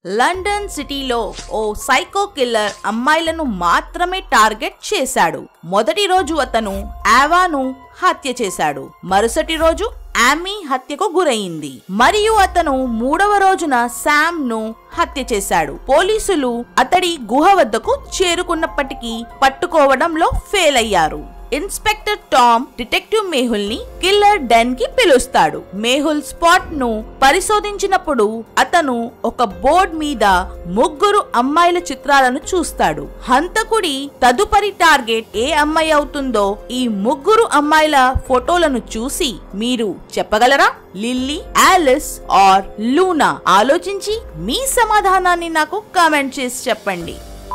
London సిటీలో ఓ psycho killer అమ్మాయిలను మాత్రమే టార్గెట్ చేశాడు మొదటి రోజు అతను ఆవాను హత్య చేశాడు మరుసటి రోజు ఆమీ హత్యకు గురయింది మరియు అతను మూడవ రోజున శామ్ ను హత్య చేశాడు పోలీసులు అతడి గుహ వద్దకు చేరుకున్నప్పటికీ పట్టుకోవడంలో ఫెయిల్ అయ్యారు ఇన్స్పెక్టర్ టామ్ డిటెక్టివ్ మేహుల్ ని కిల్లర్ డెన్ కి పిలుస్తాడు మేహుల్ స్పాట్ ను పరిశోధించినప్పుడు అతను ఒక బోర్డ్ మీద ముగ్గురు అమ్మాయిల చిత్రాలను చూస్తాడు హంతకుడి తదుపరి టార్గెట్ ఏ అమ్మాయి అవుతుందో ఈ ముగ్గురు అమ్మాయిల ఫోటోలను చూసి మీరు చెప్పగలరా లిల్లీ ఆలిస్ ఆర్ లూనా ఆలోచించి మీ సమాధానాన్ని నాకు కామెంట్ చేసి చెప్పండి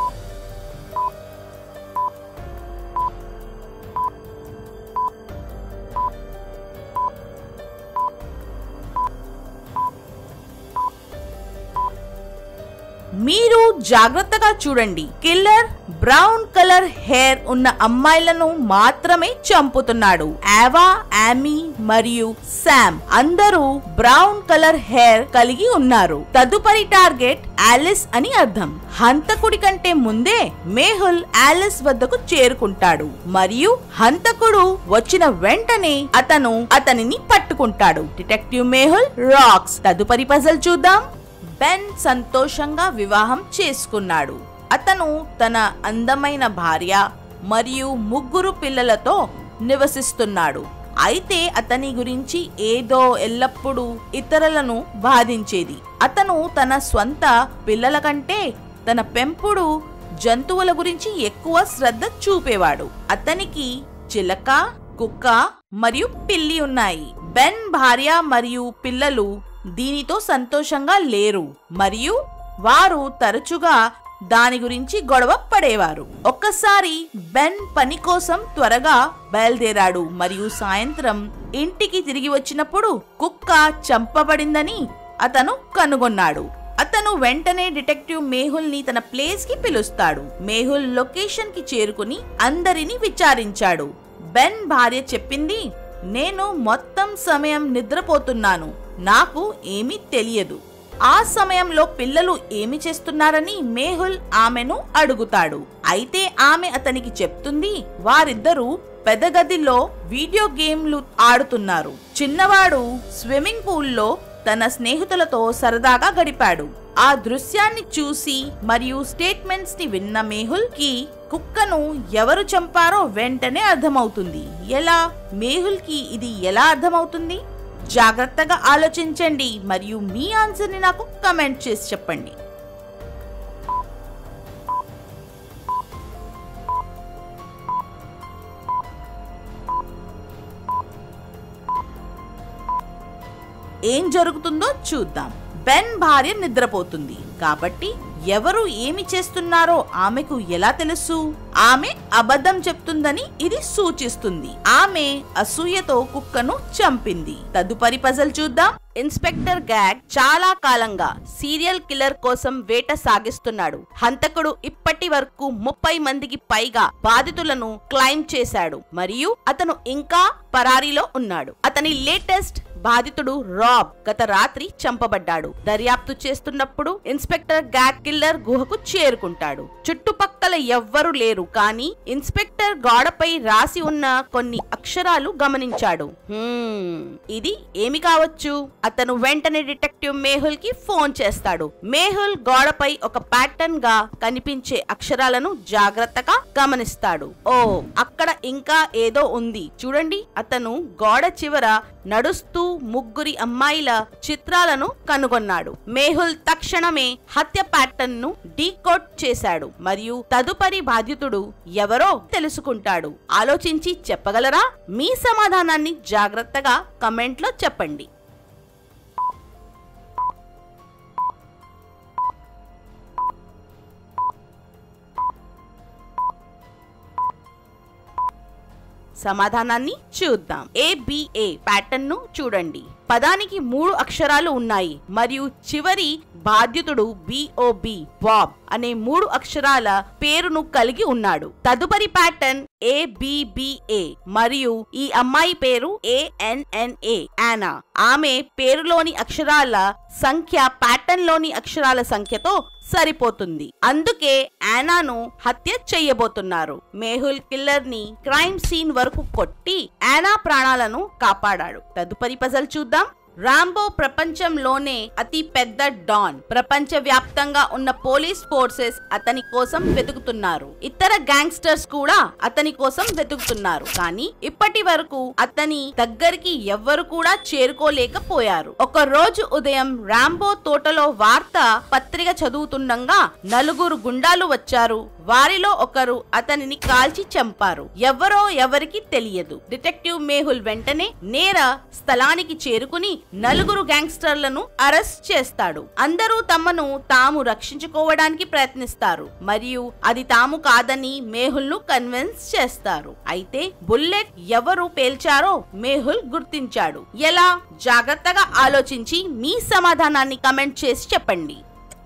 మీరు జాగ్రత్తగా చూడండి కిల్లర్ బ్రౌన్ కలర్ హెయిర్ ఉన్న అమ్మాయిలను మాత్రమే చంపుతున్నాడు ఆవా ఆమీ మరియు శామ్ అందరూ బ్రౌన్ కలర్ హెయిర్ కలిగి ఉన్నారు తదుపరి టార్గెట్ ఆలిస్ అని అర్థం హంతకుడి కంటే ముందే మేహుల్ ఆలిస్ వద్దకు చేరుకుంటాడు మరియు హంతకుడు వచ్చిన వెంటనే అతను అతనిని పట్టుకుంటాడు డిటెక్టివ్ మేహుల్ రాక్స్ తదుపరి పజల్ చూద్దాం బెన్ సంతోషంగా వివాహం చేసుకున్నాడు అతను తన అందమైన భార్య మరియు ముగ్గురు పిల్లలతో నివసిస్తున్నాడు అయితే అతని గురించి ఏదో ఎల్లప్పుడూ ఇతరులను బాధించేది అతను తన స్వంత పిల్లల కంటే తన పెంపుడు జంతువుల గురించి ఎక్కువ శ్రద్ధ చూపేవాడు అతనికి చిలక కుక్క మరియు పిల్లి ఉన్నాయి బెన్ భార్య మరియు పిల్లలు దీనితో సంతోషంగా లేరు మరియు వారు తరచుగా దాని గురించి గొడవ పడేవారు ఒక్కసారి బెన్ పని కోసం త్వరగా బయలుదేరాడు మరియు సాయంత్రం ఇంటికి తిరిగి వచ్చినప్పుడు కుక్క చంపబడిందని అతను కనుగొన్నాడు అతను వెంటనే డిటెక్టివ్ మేహుల్ ని తన ప్లేస్ కి పిలుస్తాడు మేహుల్ లొకేషన్ కి చేరుకుని అందరిని విచారించాడు బెన్ భార్య చెప్పింది నేను మొత్తం సమయం నిద్రపోతున్నాను నాకు ఏమీ తెలియదు ఆ సమయంలో పిల్లలు ఏమి చేస్తున్నారని మేహుల్ ఆమెను అడుగుతాడు అయితే ఆమె అతనికి చెప్తుంది వారిద్దరూ పెద్ద గదిలో వీడియో గేమ్లు ఆడుతున్నారు చిన్నవాడు స్విమ్మింగ్ పూల్లో తన స్నేహితులతో సరదాగా గడిపాడు ఆ దృశ్యాన్ని చూసి మరియు స్టేట్మెంట్స్ ని విన్న మేహుల్ కి కుక్కను ఎవరు చంపారో వెంటనే అర్థమవుతుంది ఎలా మేహుల్ కి ఇది ఎలా అర్థమవుతుంది జాగ్రత్తగా ఆలోచించండి మరియు మీ ఆన్సర్ ని నాకు కమెంట్ చేసి చెప్పండి ఏం జరుగుతుందో చూద్దాం బెన్ భార్య నిద్రపోతుంది కాబట్టి ఎవరు ఏమి చేస్తున్నారో ఆమెకు ఎలా తెలుసు ఆమె అబద్ధం చెప్తుందని ఇది సూచిస్తుంది ఆమె అసూయతో కుక్కను చంపింది తదుపరి పజల్ చూద్దాం ఇన్స్పెక్టర్ గ్యాగ్ చాలా కాలంగా సీరియల్ కిల్లర్ కోసం వేట సాగిస్తున్నాడు హంతకుడు ఇప్పటి వరకు ముప్పై మందికి పైగా బాధితులను క్లైమ్ చేశాడు మరియు అతను ఇంకా పరారీలో ఉన్నాడు అతని లేటెస్ట్ బాధితుడు రాబ్ గత రాత్రి చంపబడ్డాడు దర్యాప్తు చేస్తున్నప్పుడు ఇన్స్పెక్టర్ గ్యాగ్ కిల్లర్ గుహకు చేరుకుంటాడు చుట్టుపక్కల ఎవ్వరు లేరు కానీ ఇన్స్పెక్టర్ గోడపై రాసి ఉన్న కొన్ని అక్షరాలు గమనించాడు "హ్మ్, ఇది ఏమి కావచ్చు అతను వెంటనే డిటెక్టివ్ మేహుల్ కి ఫోన్ చేస్తాడు మేహుల్ గోడపై ఒక ప్యాటర్న్ గా కనిపించే అక్షరాలను జాగ్రత్తగా గమనిస్తాడు ఓ అక్కడ ఇంకా ఏదో ఉంది చూడండి అతను గోడ చివర నడుస్తూ ముగ్గురి అమ్మాయిల చిత్రాలను కనుగొన్నాడు మేహుల్ తక్షణమే హత్య ప్యాటర్న్ ను డీకోడ్ చేశాడు మరియు తదుపరి బాధితుడు ఎవరో తెలుసుకుంటాడు ఆలోచించి చెప్పగలరా మీ సమాధానాన్ని జాగ్రత్తగా కమెంట్ లో చెప్పండి సమాధానాన్ని చూద్దాం ఏబిఏ ప్యాటర్న్ ను చూడండి పదానికి మూడు అక్షరాలు ఉన్నాయి మరియు చివరి బాధ్యతుడు బిఓబి బాబ్ అనే మూడు అక్షరాల పేరును కలిగి ఉన్నాడు తదుపరి ప్యాటర్న్ ఏబిబిఏ మరియు ఈ అమ్మాయి పేరు ఏఎన్ఎన్ఏ యానా ఆమె పేరులోని అక్షరాల సంఖ్య ప్యాటర్న్ లోని అక్షరాల సంఖ్యతో సరిపోతుంది అందుకే యానాను హత్య చెయ్యబోతున్నారు మేహుల్ కిల్లర్ ని క్రైమ్ సీన్ వరకు కొట్టి యానా ప్రాణాలను కాపాడాడు తదుపరి పజల్ చూద్దాం రాంబో ప్రపంచంలోనే అతి పెద్ద డాన్ ప్రపంచ వ్యాప్తంగా ఉన్న పోలీస్ ఫోర్సెస్ అతని కోసం వెతుకుతున్నారు ఇతర గ్యాంగ్స్టర్స్ కూడా అతని కోసం వెతుకుతున్నారు కానీ ఇప్పటి వరకు అతని దగ్గరికి ఎవ్వరు కూడా చేరుకోలేకపోయారు ఒక రోజు ఉదయం రాంబో తోటలో వార్త పత్రిక చదువుతుండగా నలుగురు గుండాలు వచ్చారు వారిలో ఒకరు అతనిని కాల్చి చంపారు ఎవరో ఎవరికి తెలియదు డిటెక్టివ్ మేహుల్ వెంటనే నేర స్థలానికి చేరుకుని నలుగురు గ్యాంగ్స్టర్లను అరెస్ట్ చేస్తాడు అందరూ తమను తాము రక్షించుకోవడానికి ప్రయత్నిస్తారు మరియు అది తాము కాదని మేహుల్ ను కన్విన్స్ చేస్తారు అయితే బుల్లెట్ ఎవరు పేల్చారో మేహుల్ గుర్తించాడు ఎలా జాగ్రత్తగా ఆలోచించి మీ సమాధానాన్ని కమెంట్ చేసి చెప్పండి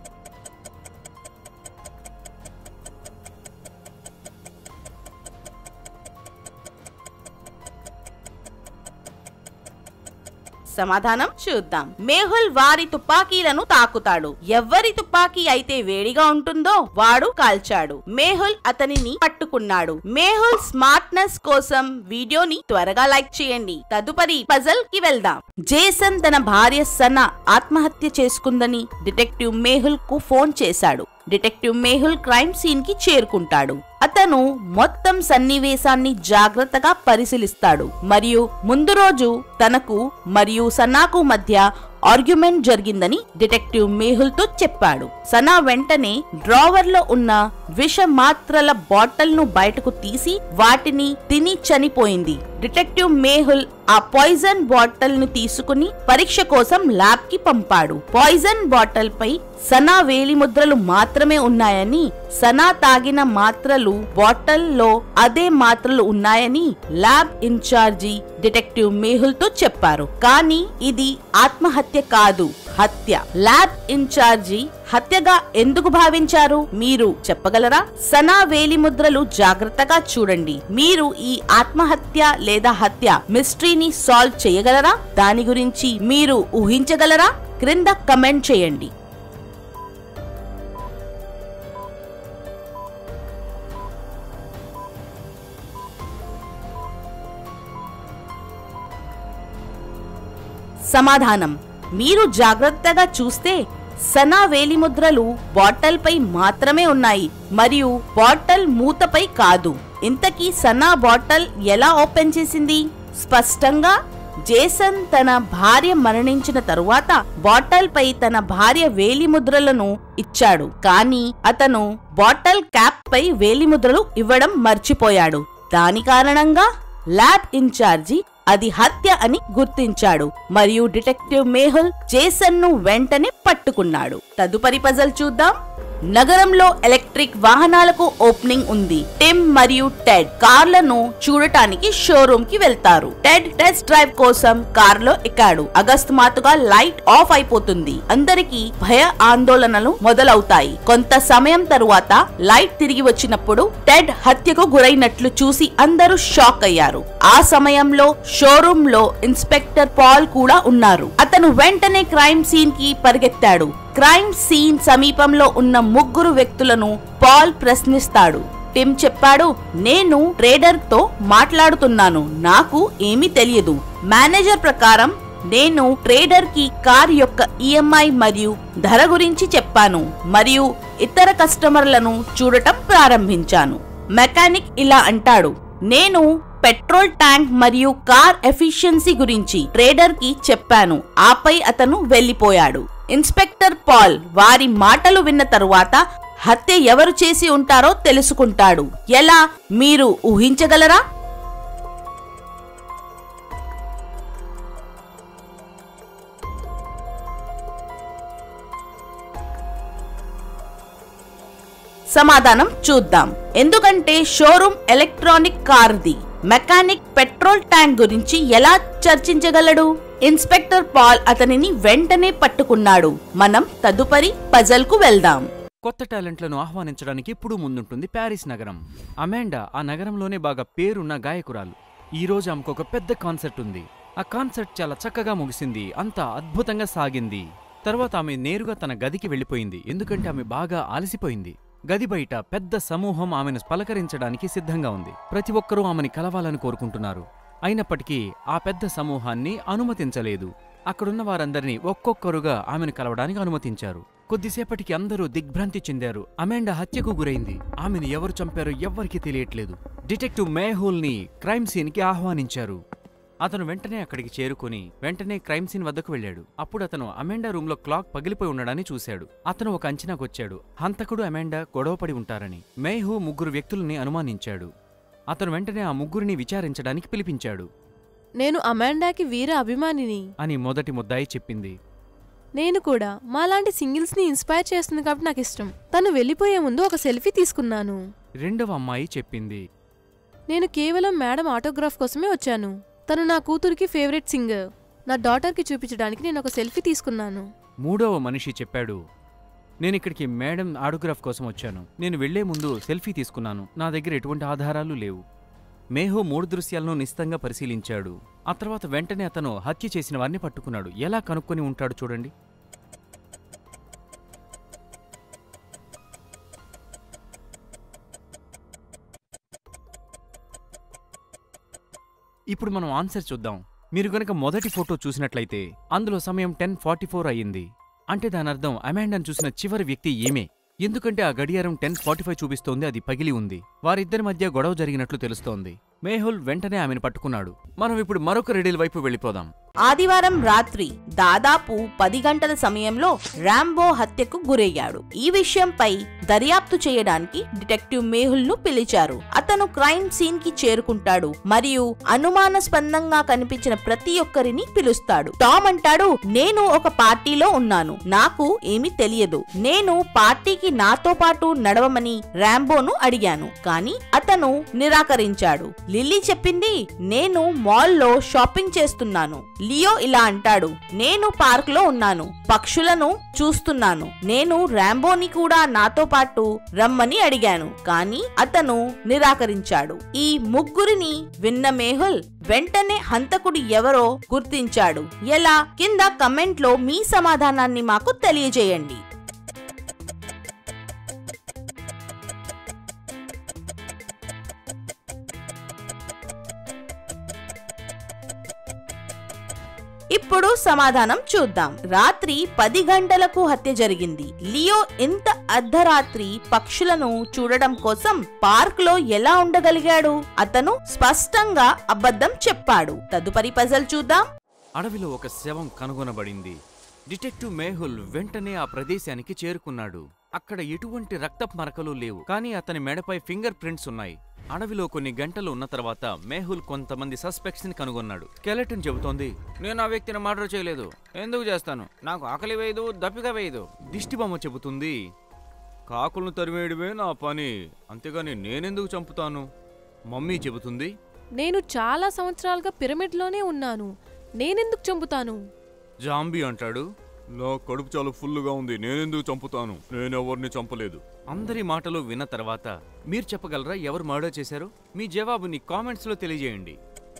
సమాధానం చూద్దాం మేహుల్ వారి తుపాకీలను తాకుతాడు ఎవరి తుపాకీ అయితే వేడిగా ఉంటుందో వాడు కాల్చాడు మేహుల్ అతనిని పట్టుకున్నాడు మేహుల్ స్మార్ట్నెస్ కోసం వీడియోని త్వరగా లైక్ చేయండి తదుపరి పజల్ కి వెళ్దాం జేసన్ తన భార్య సన ఆత్మహత్య చేసుకుందని డిటెక్టివ్ మేహుల్ కు ఫోన్ చేశాడు డిటెక్టివ్ మేహుల్ క్రైమ్ సీన్ కి చేరుకుంటాడు అతను మొత్తం సన్నివేశాన్ని జాగ్రత్తగా పరిశీలిస్తాడు మరియు ముందు రోజు తనకు మరియు సన్నాకు మధ్య ఆర్గ్యుమెంట్ జరిగిందని డిటెక్టివ్ మేహుల్ తో చెప్పాడు సనా వెంటనే డ్రావర్ లో ఉన్న విష మాత్రల బాటిల్ ను బయటకు తీసి వాటిని తిని చనిపోయింది డిటెక్టివ్ మేహుల్ ఆ పాయిజన్ బాటిల్ ను తీసుకుని పరీక్ష కోసం ల్యాబ్ కి పంపాడు పాయిజన్ బాటిల్ పై సనా వేలి ముద్రలు మాత్రమే ఉన్నాయని సనా తాగిన మాత్రలు బాటిల్ లో అదే మాత్రలు ఉన్నాయని ల్యాబ్ ఇన్ఛార్జి డిటెక్టివ్ మేహుల్ తో చెప్పారు కానీ ఇది ఆత్మహత్య కాదు హత్య ల్యాబ్ ఇన్ఛార్జి హత్యగా ఎందుకు భావించారు మీరు చెప్పగలరా సనా వేలి ముద్రలు జాగ్రత్తగా చూడండి మీరు ఈ ఆత్మహత్య లేదా హత్య మిస్టరీని సాల్వ్ చేయగలరా దాని గురించి మీరు ఊహించగలరా క్రింద కమెంట్ చేయండి సమాధానం మీరు జాగ్రత్తగా చూస్తే సనా వేలిముద్రలు బాటల్ పై మాత్రమే ఉన్నాయి మరియు బాటల్ మూతపై కాదు ఇంతకీ సనా బాటల్ ఎలా ఓపెన్ చేసింది స్పష్టంగా జేసన్ తన భార్య మరణించిన తరువాత బాటల్ పై తన భార్య వేలిముద్రలను ఇచ్చాడు కానీ అతను బాటల్ క్యాప్ పై వేలిముద్రలు ఇవ్వడం మర్చిపోయాడు దాని కారణంగా ల్యాబ్ ఇన్ఛార్జి అది హత్య అని గుర్తించాడు మరియు డిటెక్టివ్ మేహుల్ జేసన్ ను వెంటనే పట్టుకున్నాడు తదుపరి పజల్ చూద్దాం నగరంలో ఎలక్ట్రిక్ వాహనాలకు ఓపెనింగ్ ఉంది టిమ్ మరియు టెడ్ కార్లను చూడటానికి షోరూమ్ కి వెళ్తారు టెడ్ టెస్ట్ డ్రైవ్ కోసం కార్ లో ఎక్కాడు అకస్మాత్తుగా లైట్ ఆఫ్ అయిపోతుంది అందరికి భయ ఆందోళనలు మొదలవుతాయి కొంత సమయం తరువాత లైట్ తిరిగి వచ్చినప్పుడు టెడ్ హత్యకు గురైనట్లు చూసి అందరూ షాక్ అయ్యారు ఆ సమయంలో షోరూమ్ లో ఇన్స్పెక్టర్ పాల్ కూడా ఉన్నారు అతను వెంటనే క్రైమ్ సీన్ కి పరిగెత్తాడు క్రైమ్ సీన్ సమీపంలో ఉన్న ముగ్గురు వ్యక్తులను పాల్ ప్రశ్నిస్తాడు టిమ్ చెప్పాడు నేను ట్రేడర్ తో మాట్లాడుతున్నాను నాకు ఏమీ తెలియదు మేనేజర్ ప్రకారం నేను ట్రేడర్ కి కార్ యొక్క ఈఎంఐ మరియు ధర గురించి చెప్పాను మరియు ఇతర కస్టమర్లను చూడటం ప్రారంభించాను మెకానిక్ ఇలా అంటాడు నేను పెట్రోల్ ట్యాంక్ మరియు కార్ ఎఫిషియన్సీ గురించి ట్రేడర్ కి చెప్పాను ఆపై అతను వెళ్లిపోయాడు ఇన్స్పెక్టర్ పాల్ వారి మాటలు విన్న తరువాత హత్య ఎవరు చేసి ఉంటారో తెలుసుకుంటాడు ఎలా మీరు ఊహించగలరా సమాధానం చూద్దాం ఎందుకంటే షోరూమ్ ఎలక్ట్రానిక్ కార్ది మెకానిక్ పెట్రోల్ ట్యాంక్ గురించి ఎలా చర్చించగలడు ఇన్స్పెక్టర్ పాల్ అతనిని వెంటనే పట్టుకున్నాడు మనం తదుపరి పజల్ కు వెళ్దాం కొత్త టాలెంట్లను ఆహ్వానించడానికి ఇప్పుడు ముందుంటుంది ప్యారిస్ నగరం అమాండా ఆ నగరంలోనే బాగా పేరున్న గాయకురాలు ఈ రోజు ఆమెకు ఒక పెద్ద కాన్సర్ట్ ఉంది ఆ కాన్సర్ట్ చాలా చక్కగా ముగిసింది అంతా అద్భుతంగా సాగింది తర్వాత ఆమె నేరుగా తన గదికి వెళ్ళిపోయింది ఎందుకంటే ఆమె బాగా అలసిపోయింది గది బయట పెద్ద సమూహం ఆమెను పలకరించడానికి సిద్ధంగా ఉంది ప్రతి ఒక్కరూ ఆమెని కలవాలని కోరుకుంటున్నారు అయినప్పటికీ ఆ పెద్ద సమూహాన్ని అనుమతించలేదు అక్కడున్న వారందరినీ ఒక్కొక్కరుగా ఆమెను కలవడానికి అనుమతించారు కొద్దిసేపటికి అందరూ దిగ్భ్రాంతి చెందారు అమాండా హత్యకు గురైంది ఆమెను ఎవరు చంపారో ఎవ్వరికీ తెలియట్లేదు డిటెక్టివ్ మేహుల్ని క్రైమ్ సీన్కి ఆహ్వానించారు అతను వెంటనే అక్కడికి చేరుకొని వెంటనే క్రైమ్ సీన్ వద్దకు వెళ్ళాడు అప్పుడు అతను అమాండా రూమ్లో క్లాక్ పగిలిపోయి ఉండడాన్ని చూశాడు అతను ఒక అంచనాకొచ్చాడు హంతకుడు అమాండా గొడవపడి ఉంటారని మేహు ముగ్గురు వ్యక్తుల్ని అనుమానించాడు అతను వెంటనే ఆ ముగ్గురిని విచారించడానికి పిలిపించాడు నేను అమాండాకి వీర అభిమానిని అని మొదటి ముద్దాయి చెప్పింది నేను కూడా మాలాంటి సింగిల్స్ ని ఇన్స్పైర్ చేస్తుంది కాబట్టి నాకు ఇష్టం తను వెళ్ళిపోయే ముందు ఒక సెల్ఫీ తీసుకున్నాను రెండవ అమ్మాయి చెప్పింది నేను కేవలం మేడం ఆటోగ్రాఫ్ కోసమే వచ్చాను తను నా కూతురికి ఫేవరెట్ సింగర్ నా డాటర్కి చూపించడానికి నేను ఒక సెల్ఫీ తీసుకున్నాను మూడవ మనిషి చెప్పాడు నేను ఇక్కడికి మేడం ఆటోగ్రాఫ్ కోసం వచ్చాను నేను వెళ్లే ముందు సెల్ఫీ తీసుకున్నాను నా దగ్గర ఎటువంటి ఆధారాలు లేవు మేహో మూడు దృశ్యాలను నిశితంగా పరిశీలించాడు ఆ తర్వాత వెంటనే అతను హత్య చేసిన వారిని పట్టుకున్నాడు ఎలా కనుక్కొని ఉంటాడు చూడండి ఇప్పుడు మనం ఆన్సర్ చూద్దాం మీరు గనక మొదటి ఫోటో చూసినట్లయితే అందులో సమయం టెన్ ఫార్టీ ఫోర్ అయ్యింది అంటే దాని అర్థం అమాండాను చూసిన చివరి వ్యక్తి ఏమే ఎందుకంటే ఆ గడియారం టెన్ ఫార్టీ ఫైవ్ చూపిస్తోంది అది పగిలి ఉంది వారిద్దరి మధ్య గొడవ జరిగినట్లు తెలుస్తోంది మేహుల్ వెంటనే ఆమెను పట్టుకున్నాడు మనం ఇప్పుడు మరొక రెడీల వైపు వెళ్ళిపోదాం ఆదివారం రాత్రి దాదాపు పది గంటల సమయంలో రాంబో హత్యకు గురయ్యాడు ఈ విషయంపై దర్యాప్తు చేయడానికి డిటెక్టివ్ మేహుల్ ను పిలిచారు అతను క్రైమ్ సీన్ కి చేరుకుంటాడు మరియు అనుమానాస్పదంగా కనిపించిన ప్రతి ఒక్కరిని పిలుస్తాడు టామ్ అంటాడు నేను ఒక పార్టీలో ఉన్నాను నాకు ఏమీ తెలియదు నేను పార్టీకి నాతో పాటు నడవమని రాంబోను అడిగాను కానీ అతను నిరాకరించాడు లిల్లీ చెప్పింది నేను మాల్లో షాపింగ్ చేస్తున్నాను లియో ఇలా అంటాడు నేను పార్క్ లో ఉన్నాను పక్షులను చూస్తున్నాను నేను రాంబోని కూడా నాతో పాటు రమ్మని అడిగాను కానీ అతను నిరాకరించాడు ఈ ముగ్గురిని విన్న మేహుల్ వెంటనే హంతకుడు ఎవరో గుర్తించాడు ఎలా కింద కమెంట్ లో మీ సమాధానాన్ని మాకు తెలియజేయండి ఇప్పుడు సమాధానం చూద్దాం రాత్రి పది గంటలకు హత్య జరిగింది లియో ఇంత అర్ధరాత్రి పక్షులను చూడడం కోసం పార్క్ లో ఎలా ఉండగలిగాడు అతను స్పష్టంగా అబద్ధం చెప్పాడు తదుపరి పజల్ చూద్దాం అడవిలో ఒక శవం కనుగొనబడింది డిటెక్టివ్ మేహుల్ వెంటనే ఆ ప్రదేశానికి చేరుకున్నాడు అక్కడ ఎటువంటి రక్తపు మరకలు లేవు కానీ అతని మెడపై ఫింగర్ ప్రింట్స్ ఉన్నాయి అడవిలో కొన్ని గంటలు ఉన్న తర్వాత మేహుల్ కొంతమంది సస్పెక్ట్స్ ని కనుగొన్నాడు స్కెలెటన్ చెబుతోంది నేను ఆ వ్యక్తిని మర్డర్ చేయలేదు ఎందుకు చేస్తాను నాకు ఆకలి వేయదు దప్పిక వేయదు దిష్టిబొమ్మ చెబుతుంది కాకులను తరివేయడమే నా పని అంతేగాని నేనెందుకు చంపుతాను మమ్మీ చెబుతుంది నేను చాలా సంవత్సరాలుగా పిరమిడ్లోనే ఉన్నాను నేనెందుకు చంపుతాను జాంబీ అంటాడు నా కడుపు చాలా ఫుల్గా ఉంది నేనెందుకు చంపుతాను నేనెవరిని చంపలేదు అందరి మాటలు విన్న తర్వాత మీరు చెప్పగలరా ఎవరు మర్డర్ చేశారు మీ జవాబుని కామెంట్స్లో తెలియజేయండి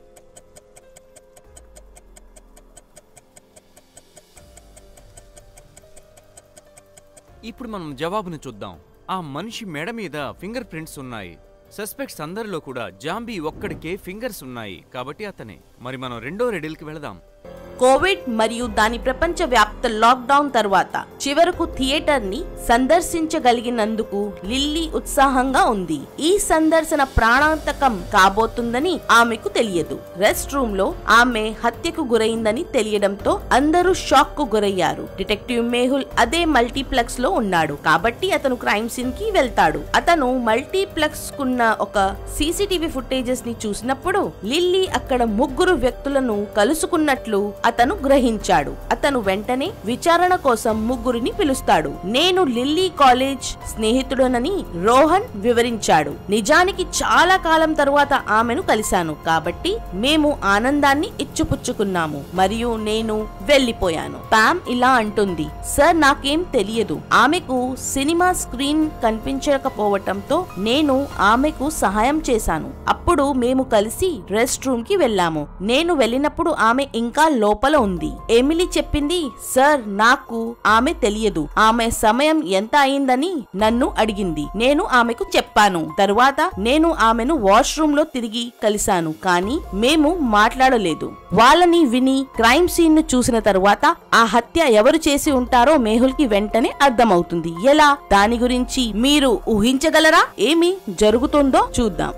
ఇప్పుడు మనం జవాబును చూద్దాం ఆ మనిషి మెడ మీద ఫింగర్ ప్రింట్స్ ఉన్నాయి సస్పెక్ట్స్ అందరిలో కూడా జాంబీ ఒక్కడికే ఫింగర్స్ ఉన్నాయి కాబట్టి అతనే మరి మనం రెండో రెడిల్కి వెళదాం కోవిడ్ మరియు దాని ప్రపంచ వ్యాప్త లాక్డౌన్ తర్వాత చివరకు థియేటర్ ని సందర్శించగలిగినందుకు లిల్లీ ఉత్సాహంగా ఉంది ఈ సందర్శన ప్రాణాంతకం కాబోతుందని ఆమెకు తెలియదు రెస్ట్ రూమ్ లో ఆమె హత్యకు గురైందని తెలియడంతో అందరూ షాక్ కు గురయ్యారు డిటెక్టివ్ మేహుల్ అదే మల్టీప్లెక్స్ లో ఉన్నాడు కాబట్టి అతను క్రైమ్ సీన్ కి వెళ్తాడు అతను మల్టీప్లెక్స్ కున్న ఒక సీసీటీవీ ఫుటేజెస్ ని చూసినప్పుడు లిల్లీ అక్కడ ముగ్గురు వ్యక్తులను కలుసుకున్నట్లు అతను గ్రహించాడు అతను వెంటనే విచారణ కోసం ముగ్గురిని పిలుస్తాడు నేను లిల్లీ కాలేజ్ స్నేహితుడనని రోహన్ వివరించాడు నిజానికి చాలా కాలం తరువాత ఆమెను కలిశాను కాబట్టి మేము ఆనందాన్ని ఇచ్చిపుచ్చుకున్నాము మరియు నేను వెళ్లిపోయాను పామ్ ఇలా అంటుంది సార్ నాకేం తెలియదు ఆమెకు సినిమా స్క్రీన్ కనిపించకపోవటంతో నేను ఆమెకు సహాయం చేశాను అప్పుడు మేము కలిసి రెస్ట్ రూమ్ కి వెళ్ళాము నేను వెళ్ళినప్పుడు ఆమె ఇంకా లోపల ఉంది ఎమిలీ చెప్పింది సార్ నాకు ఆమె తెలియదు ఆమె సమయం ఎంత అయిందని నన్ను అడిగింది నేను ఆమెకు చెప్పాను తరువాత నేను ఆమెను వాష్రూమ్ లో తిరిగి కలిశాను కానీ మేము మాట్లాడలేదు వాళ్ళని విని క్రైమ్ సీన్ ను చూసిన తరువాత ఆ హత్య ఎవరు చేసి ఉంటారో మేహుల్ కి వెంటనే అర్థమవుతుంది ఎలా దాని గురించి మీరు ఊహించగలరా ఏమి జరుగుతుందో చూద్దాం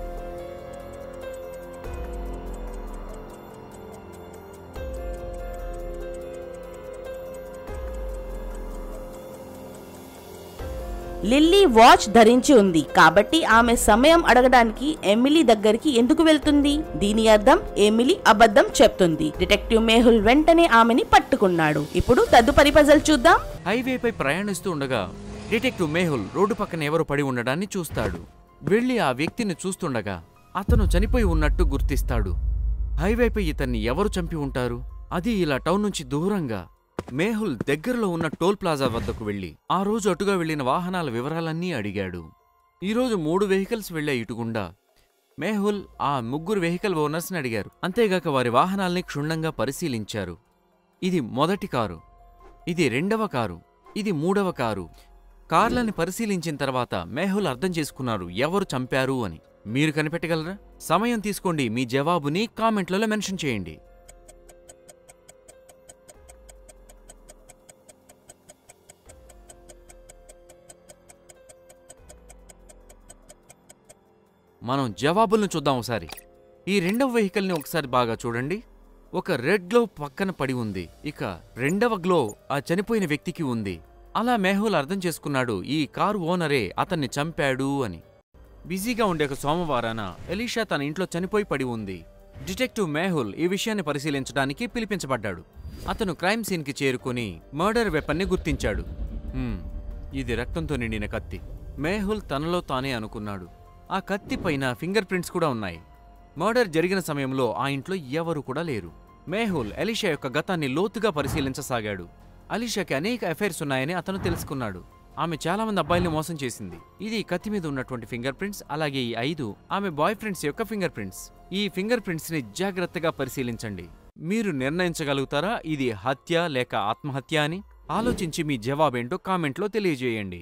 లిల్లీ వాచ్ ధరించి ఉంది కాబట్టి ఆమె సమయం అడగడానికి ఎమిలీ దగ్గరికి ఎందుకు వెళ్తుంది దీని అర్థం ఎమిలీ అబద్ధం చెప్తుంది డిటెక్టివ్ మేహుల్ వెంటనే ఆమెని పట్టుకున్నాడు ఇప్పుడు తదుపరి పజల్ చూద్దాం హైవేపై ప్రయాణిస్తూ ఉండగా డిటెక్టివ్ మేహుల్ రోడ్డు పక్కన ఎవరు పడి ఉండడాన్ని చూస్తాడు వెళ్ళి ఆ వ్యక్తిని చూస్తుండగా అతను చనిపోయి ఉన్నట్టు గుర్తిస్తాడు హైవేపై ఇతన్ని ఎవరు చంపి ఉంటారు అది ఇలా టౌన్ నుంచి దూరంగా మేహుల్ దగ్గరలో ఉన్న టోల్ ప్లాజా వద్దకు వెళ్లి ఆ రోజు అటుగా వెళ్లిన వాహనాల వివరాలన్నీ అడిగాడు ఈరోజు మూడు వెహికల్స్ వెళ్లే ఇటుగుండా మేహుల్ ఆ ముగ్గురు వెహికల్ ఓనర్స్ని అడిగారు అంతేగాక వారి వాహనాల్ని క్షుణ్ణంగా పరిశీలించారు ఇది మొదటి కారు ఇది రెండవ కారు ఇది మూడవ కారు కార్లని పరిశీలించిన తర్వాత మేహుల్ అర్థం చేసుకున్నారు ఎవరు చంపారు అని మీరు కనిపెట్టగలరా సమయం తీసుకోండి మీ జవాబుని కామెంట్లలో మెన్షన్ చేయండి మనం జవాబులను చూద్దాం ఒకసారి ఈ రెండవ వెహికల్ని ఒకసారి బాగా చూడండి ఒక రెడ్ గ్లో పక్కన పడి ఉంది ఇక రెండవ గ్లో ఆ చనిపోయిన వ్యక్తికి ఉంది అలా మేహుల్ అర్థం చేసుకున్నాడు ఈ కారు ఓనరే అతన్ని చంపాడు అని బిజీగా ఉండే ఒక సోమవారాన ఎలీషా తన ఇంట్లో చనిపోయి పడి ఉంది డిటెక్టివ్ మేహుల్ ఈ విషయాన్ని పరిశీలించడానికి పిలిపించబడ్డాడు అతను క్రైమ్ సీన్కి చేరుకుని మర్డర్ వెపన్ని గుర్తించాడు "హ్మ్, ఇది రక్తంతో నిండిన కత్తి మేహుల్ తనలో తానే అనుకున్నాడు ఆ కత్తి పైన ఫింగర్ ప్రింట్స్ కూడా ఉన్నాయి మర్డర్ జరిగిన సమయంలో ఆ ఇంట్లో ఎవరు కూడా లేరు మేహుల్ అలీషా యొక్క గతాన్ని లోతుగా పరిశీలించసాగాడు అలీషాకి అనేక అఫైర్స్ ఉన్నాయని అతను తెలుసుకున్నాడు ఆమె చాలా మంది అబ్బాయిల్ని మోసం చేసింది ఇది కత్తి మీద ఉన్నటువంటి ఫింగర్ ప్రింట్స్ అలాగే ఈ ఐదు ఆమె బాయ్ ఫ్రెండ్స్ యొక్క ఫింగర్ ప్రింట్స్ ఈ ఫింగర్ ప్రింట్స్ ని జాగ్రత్తగా పరిశీలించండి మీరు నిర్ణయించగలుగుతారా ఇది హత్య లేక ఆత్మహత్య అని ఆలోచించి మీ జవాబేంటో కామెంట్లో తెలియజేయండి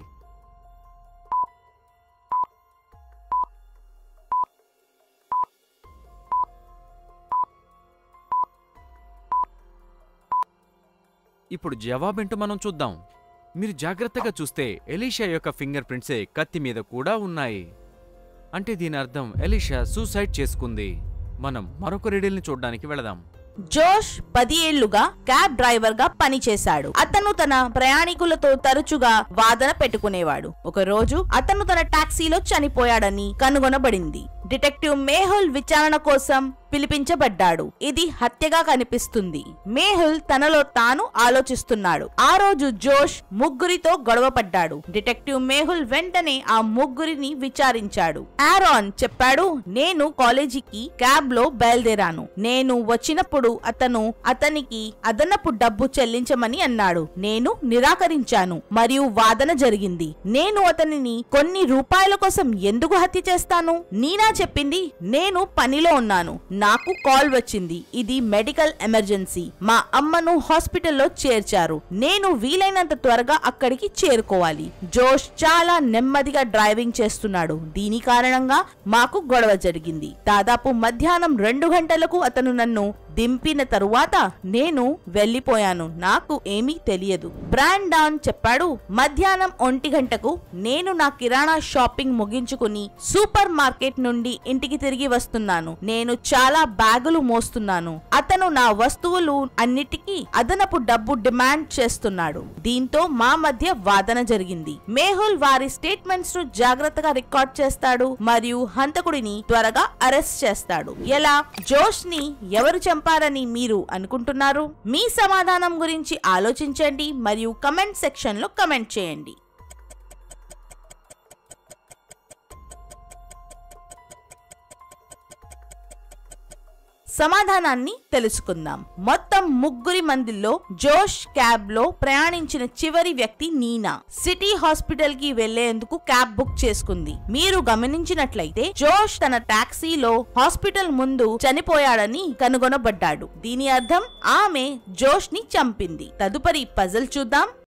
ఇప్పుడు జవాబేంటో మనం చూద్దాం మీరు జాగ్రత్తగా చూస్తే ఎలీషా యొక్క ఫింగర్ ప్రింట్సే కత్తి మీద కూడా ఉన్నాయి అంటే దీని అర్థం ఎలీషా సూసైడ్ చేసుకుంది మనం మరొక రెడీల్ని చూడడానికి వెళదాం జోష్ పది ఏళ్లుగా క్యాబ్ డ్రైవర్ గా పనిచేశాడు అతను తన ప్రయాణికులతో తరచుగా వాదన పెట్టుకునేవాడు ఒక రోజు అతను తన టాక్సీలో చనిపోయాడని కనుగొనబడింది డిటెక్టివ్ మేహుల్ విచారణ కోసం పిలిపించబడ్డాడు ఇది హత్యగా కనిపిస్తుంది మేహుల్ తనలో తాను ఆలోచిస్తున్నాడు ఆ రోజు జోష్ ముగ్గురితో గొడవపడ్డాడు డిటెక్టివ్ మేహుల్ వెంటనే ఆ ముగ్గురిని విచారించాడు ఆరాన్ చెప్పాడు నేను కాలేజీకి క్యాబ్ లో బయలుదేరాను నేను వచ్చినప్పుడు అతను అతనికి అదనపు డబ్బు చెల్లించమని అన్నాడు నేను నిరాకరించాను మరియు వాదన జరిగింది నేను అతనిని కొన్ని రూపాయల కోసం ఎందుకు హత్య చేస్తాను నీనా చెప్పింది నేను పనిలో ఉన్నాను నాకు కాల్ వచ్చింది ఇది మెడికల్ ఎమర్జెన్సీ మా అమ్మను హాస్పిటల్లో చేర్చారు నేను వీలైనంత త్వరగా అక్కడికి చేరుకోవాలి జోష్ చాలా నెమ్మదిగా డ్రైవింగ్ చేస్తున్నాడు దీని కారణంగా మాకు గొడవ జరిగింది దాదాపు మధ్యాహ్నం రెండు గంటలకు అతను నన్ను దింపిన తరువాత నేను వెళ్ళిపోయాను నాకు ఏమీ తెలియదు బ్రాండాన్ చెప్పాడు మధ్యాహ్నం ఒంటి గంటకు నేను నా కిరాణా షాపింగ్ ముగించుకుని సూపర్ మార్కెట్ నుండి ఇంటికి తిరిగి వస్తున్నాను నేను చాలా బ్యాగులు మోస్తున్నాను అతను నా వస్తువులు అన్నిటికీ అదనపు డబ్బు డిమాండ్ చేస్తున్నాడు దీంతో మా మధ్య వాదన జరిగింది మేహుల్ వారి స్టేట్మెంట్స్ ను జాగ్రత్తగా రికార్డ్ చేస్తాడు మరియు హంతకుడిని త్వరగా అరెస్ట్ చేస్తాడు ఎలా జోష్ ని ఎవరు చంపారు చంపారని మీరు అనుకుంటున్నారు మీ సమాధానం గురించి ఆలోచించండి మరియు కమెంట్ సెక్షన్ లో కమెంట్ చేయండి సమాధానాన్ని తెలుసుకుందాం మొత్తం ముగ్గురి మందిలో జోష్ క్యాబ్ లో ప్రయాణించిన చివరి వ్యక్తి నీనా సిటీ హాస్పిటల్ కి వెళ్లేందుకు క్యాబ్ బుక్ చేసుకుంది మీరు గమనించినట్లయితే జోష్ తన టాక్సీలో హాస్పిటల్ ముందు చనిపోయాడని కనుగొనబడ్డాడు దీని అర్థం ఆమె జోష్ ని చంపింది తదుపరి పజల్ చూద్దాం